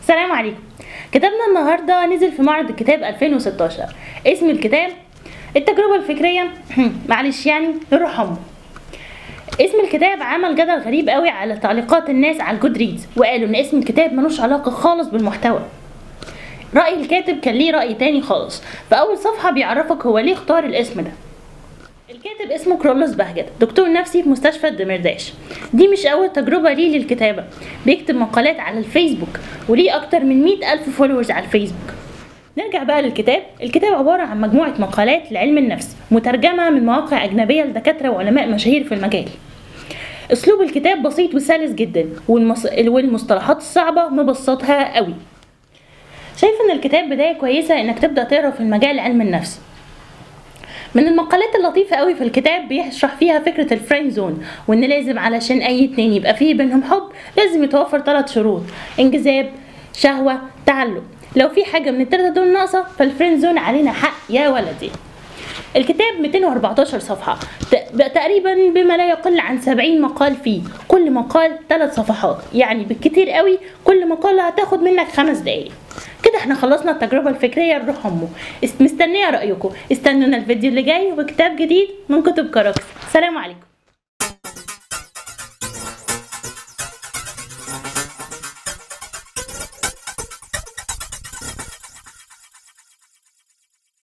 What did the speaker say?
السلام عليكم كتابنا النهارده نزل في معرض الكتاب 2016 اسم الكتاب التجربة الفكرية معلش يعني نروح امه اسم الكتاب عمل جدل غريب قوي على تعليقات الناس على الجود ريدز وقالوا ان اسم الكتاب ملوش علاقة خالص بالمحتوى رأي الكاتب كان ليه رأي تاني خالص في أول صفحة بيعرفك هو ليه اختار الاسم ده الكاتب اسمه كرولوس بهجت دكتور نفسي في مستشفى الدمرداش دي مش أول تجربة ليه للكتابة بيكتب مقالات على الفيسبوك وليه أكتر من مئة ألف فولورز على الفيسبوك نرجع بقى للكتاب الكتاب عبارة عن مجموعة مقالات لعلم النفس مترجمة من مواقع أجنبية لدكاترة وعلماء مشاهير في المجال أسلوب الكتاب بسيط وسلس جدا والمص... والمصطلحات الصعبة مبسطها قوي شايف ان الكتاب بداية كويسة انك تبدأ تقرا في المجال علم النفس من المقالات اللطيفة قوي في الكتاب بيشرح فيها فكرة الفريند زون وان لازم علشان اي اتنين يبقى فيه بينهم حب لازم يتوفر ثلاث شروط انجذاب شهوة تعلق لو في حاجة من التلاتة دول ناقصة فالفريند زون علينا حق يا ولدي الكتاب 214 صفحة ت- تقريبا بما لا يقل عن 70 مقال فيه كل مقال 3 صفحات يعني بالكتير قوي كل مقالة هتاخد منك خمس دقايق كده احنا خلصنا التجربة الفكرية نروح امه است- مستنية رأيكم استنونا الفيديو اللي جاي وكتاب جديد من كتب كراكس سلام عليكم